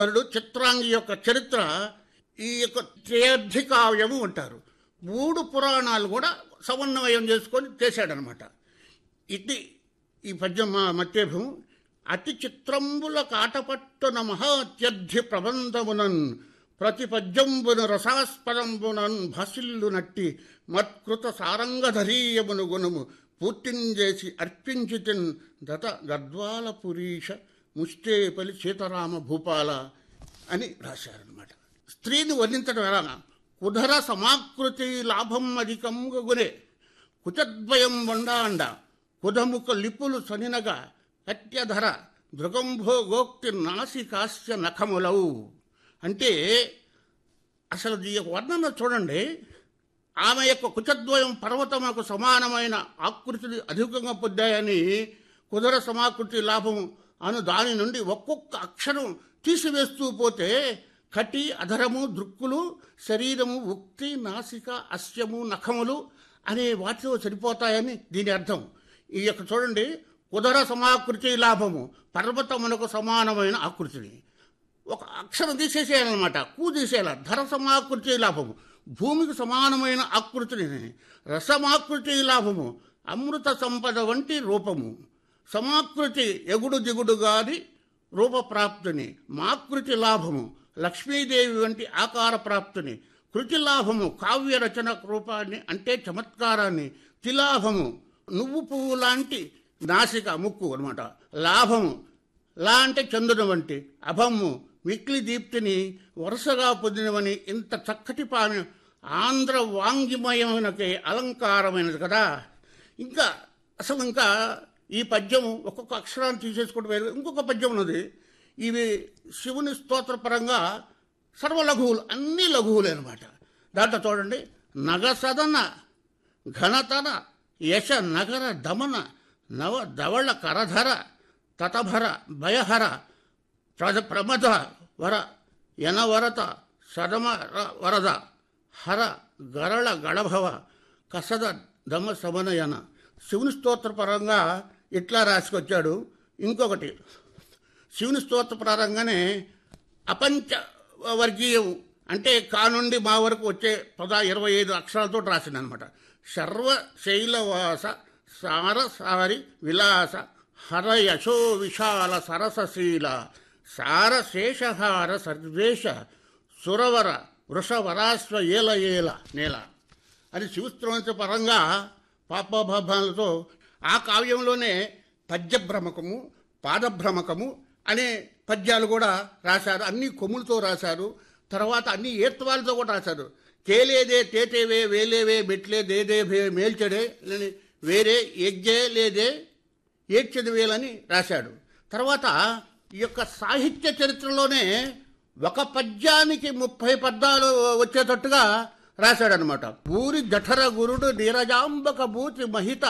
వరుడు చిత్రాంగి యొక్క చరిత్ర ఈ యొక్క త్రయార్థికావ్యము అంటారు మూడు పురాణాలు కూడా సమన్వయం చేసుకొని చేశాడనమాట ఇది ఈ పద్యం మా మత్యభం అతి చిత్రంబుల కాటపట్టున మహాత్యర్థి ప్రబంధమునన్ ప్రతి పద్యంబున రసాస్పదంబునన్ భాసిల్లు నట్టి మత్కృత సారంగధరీయమును గుణము పూర్తించేసి అర్పించితిన్ దత గద్వాల పురీష ముష్టేపలి సీతారామ భూపాల అని రాశారనమాట స్త్రీని వర్ణించడం ఎలా కుధర సమాకృతి లాభం అధికంగా గునే కుచద్వయం వండాండ కుధముఖ లిపులు సనినగా అత్యధర దృగంభో గోక్తి నాసికాస్య నఖములవు అంటే అసలు ఈ యొక్క వర్ణన చూడండి ఆమె యొక్క కుచద్వయం పర్వతములకు సమానమైన ఆకృతిని అధికంగా పొందాయని కుదర సమాకృతి లాభము అను దాని నుండి ఒక్కొక్క అక్షరం తీసివేస్తూ పోతే కటి అధరము దృక్కులు శరీరము ఉక్తి నాసిక అస్యము నఖములు అనే వాటిలో సరిపోతాయని దీని అర్థం ఈ యొక్క చూడండి కుదర సమాకృతి లాభము పర్వతమునకు సమానమైన ఆకృతిని ఒక అక్షరం తీసేసేయాలన్నమాట కూ తీసేయాలి ధర సమాకృతి లాభము భూమికి సమానమైన ఆకృతిని రసమాకృతి లాభము అమృత సంపద వంటి రూపము సమాకృతి ఎగుడు దిగుడు గాది రూపప్రాప్తిని మాకృతి లాభము లక్ష్మీదేవి వంటి ఆకార ప్రాప్తిని కృతి లాభము కావ్య రచన రూపాన్ని అంటే చమత్కారాన్ని తిలాభము నువ్వు పువ్వు లాంటి నాసిక ముక్కు అనమాట లాభము లా అంటే చంద్రుని వంటి అభము మిక్లి దీప్తిని వరుసగా పొందినవని ఇంత చక్కటి పాని ఆంధ్ర వాంగ్మయమునకే అలంకారమైనది కదా ఇంకా అసలు ఇంకా ఈ పద్యం ఒక్కొక్క అక్షరాన్ని తీసేసుకుంటూ వేరు ఇంకొక పద్యం ఉన్నది ఇవి శివుని స్తోత్ర పరంగా సర్వలఘువులు అన్ని లఘువులే అనమాట దాంట్లో చూడండి నగసదన ఘనతన యశ నగర దమన నవ ధవళ కరధర తతభర భయహర ప్రజ ప్రమద వర యనవరత సదమ ర- వరద హర గరళ గళభవ కసద దమ సమనయన శివుని స్తోత్ర పరంగా ఇట్లా రాసుకొచ్చాడు ఇంకొకటి శివుని స్తోత్ర పరంగానే అపంచ వర్గీయం అంటే కా నుండి మా వరకు వచ్చే పద ఇరవై ఐదు అక్షరాలతో రాసింది అనమాట సర్వ శైలవాస సారసారి విలాస హర యశో విశాల సరసశీల సార శేషహార సర్వేష సురవర వృషవరాశ్వ ఏల ఏల నేల అని శివస్త్రోంత పరంగా పాపభాలతో ఆ కావ్యంలోనే పద్యభ్రమకము పాదభ్రమకము అనే పద్యాలు కూడా రాశారు అన్ని కొమ్ములతో రాశారు తర్వాత అన్ని ఏత్వాలతో కూడా రాశారు కేలేదే తేతేవే వేలేవే మెట్లే దేదే భే- మేల్చడే అని వేరే యజ్ఞే లేదే ఏడ్చది వేలని రాశాడు తర్వాత ఈ యొక్క సాహిత్య చరిత్రలోనే ఒక పద్యానికి ముప్పై పద్యాలు వచ్చేటట్టుగా రాశాడనమాట పూరి జఠర గురుడు నీరజాంబక భూతి మహిత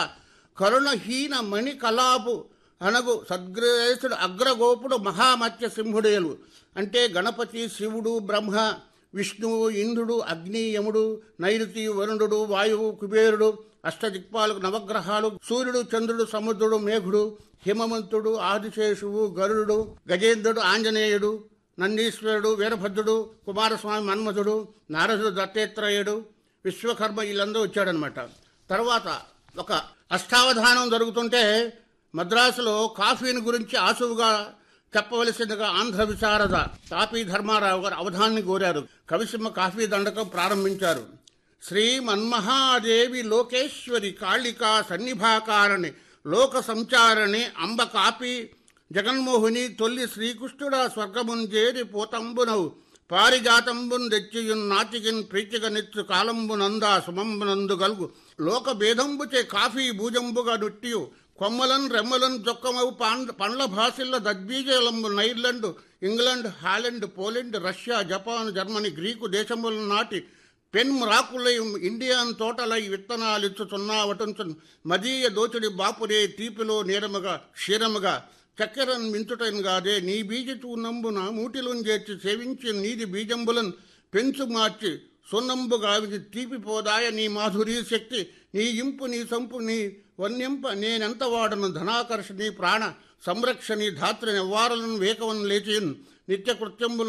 కరుణహీన మణి కలాపు అనగు సద్గ్రేసుడు అగ్రగోపుడు మహామత్య సింహుడేలు అంటే గణపతి శివుడు బ్రహ్మ విష్ణువు ఇంద్రుడు అగ్ని యముడు నైరుతి వరుణుడు వాయువు కుబేరుడు అష్టదిక్పాలకు నవగ్రహాలు సూర్యుడు చంద్రుడు సముద్రుడు మేఘుడు హిమవంతుడు ఆదిశేషువు గరుడు గజేంద్రుడు ఆంజనేయుడు నందీశ్వరుడు వీరభద్రుడు కుమారస్వామి మన్మధుడు నారదుడు దత్తాత్రేయుడు విశ్వకర్మ వీళ్ళందరూ వచ్చాడనమాట తర్వాత ఒక అష్టావధానం జరుగుతుంటే మద్రాసులో కాఫీని గురించి ఆసువుగా చెప్పవలసిందిగా ఆంధ్ర విశారద తాపీ ధర్మారావు గారు అవధాన్ని కోరారు కవిసింహ కాఫీ దండకం ప్రారంభించారు శ్రీ మన్మహాదేవి లోకేశ్వరి కాళికా సన్నిభాకారణి లోక సంచారణి అంబ కాపీ జగన్మోహిని తొల్లి శ్రీకృష్ణుడా స్వర్గమున్ చేరి పోతంబునవు పారిజాతంబున్ తెచ్చియున్ నాటికిన్ ప్రీతిక నెచ్చు కాలంబునందా సుమంబునందు గల్గు లోక భేదంబుచే కాఫీ భూజంబుగా నుట్టియు కొమ్మలన్ రెమ్మలన్ జొక్కమవు పాండ్ పండ్ల భాషల్లో దద్బీజలంబు నైర్లాండ్ England Holland Poland Russia Japan Germany గ్రీకు దేశముల నాటి పెన్ రాకులై ఇండియాన్ తోటలై విత్తనాలిచ్చుచున్నావటంచు మదీయ దోచుడి బాపురే తీపిలో నీరముగా క్షీరముగా చక్కెరన్ మించుటన్ గాదే నీ బీజతూ నంబున మూటిలోన్ చేర్చి సేవించి నీది బీజంబులన్ పెంచు మార్చి సున్నంబుగా విధి తీపిపోదాయ నీ మాధురీ శక్తి నీ ఇంపు నీ సంపు నీ వన్యంప నేనెంత వాడను ధనాకర్ష నీ ప్రాణ సంరక్షణి ధాత్రి నివారణను వేకవన్ లేచియన్ నిత్యకృత్యములు